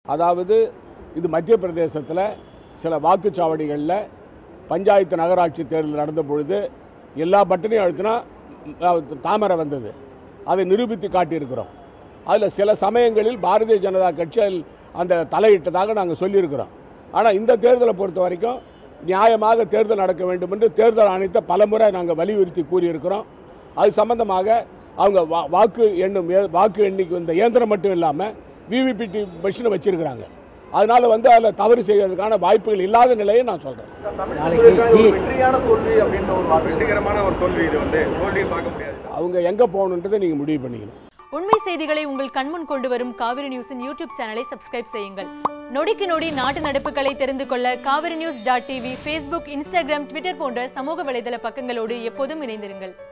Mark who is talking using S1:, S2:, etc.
S1: அதாவது இது மத்திய பிரதேசத்தில் சில வாக்குச்சாவடிகளில் பஞ்சாயத்து நகராட்சி தேர்தல் நடந்த பொழுது எல்லா பட்டனையும் அழுத்தினா ம், தாமரை வந்தது அதை நிரூபித்து காட்டியிருக்கிறோம் அதில் சில சமயங்களில் பாரதிய ஜனதா கட்சி அதில் அந்த தலையிட்டதாக நாங்கள் சொல்லியிருக்கிறோம் ஆனால் இந்த தேர்தலை பொறுத்த வரைக்கும் நியாயமாக தேர்தல் நடக்க வேண்டும் என்று தேர்தல் ஆணையத்தை பலமுறை நாங்கள் வலியுறுத்தி கூறியிருக்கிறோம் அது சம்பந்தமாக அவங்க வா- வாக்கு எண்ணும் ஏ- வாக்கு எண்ணிக்கை இந்த இயந்திரம் மட்டும் இல்லாமல் விவிபிடி மிஷினை வச்சிருக்கிறாங்க அதனால வந்து அதில் தவறு செய்வதற்கான வாய்ப்புகள் இல்லாத நிலையை நான் சொல்கிறேன்
S2: தமிழிசை சொல்லியிருக்காங்க, இது ஒரு வெற்றியான தோல்வி அப்படின்ற ஒரு வார்த்தை
S3: வெற்றிகரமான ஒரு தோல்வி இது வந்து தோல்வின்னு பார்க்க முடியாது
S1: அவங்க எங்கே போகணுன்றதை நீங்கள் முடிவு பண்ணிக்கணும்
S4: உண்மை செய்திகளை உங்கள் கண்முன் கொண்டு வரும் காவிரி நியூஸின் யூடியூப் சேனலை சப்ஸ்கிரைப் செய்யுங்கள் நொடிக்கு நொடி நாட்டு நடப்புகளை தெரிந்து கொள்ள Kaveri news dot TV Facebook Instagram Twitter போன்ற சமூக வலைதள பக்கங்களோடு எப்போதும் இணைந்திருங்கள்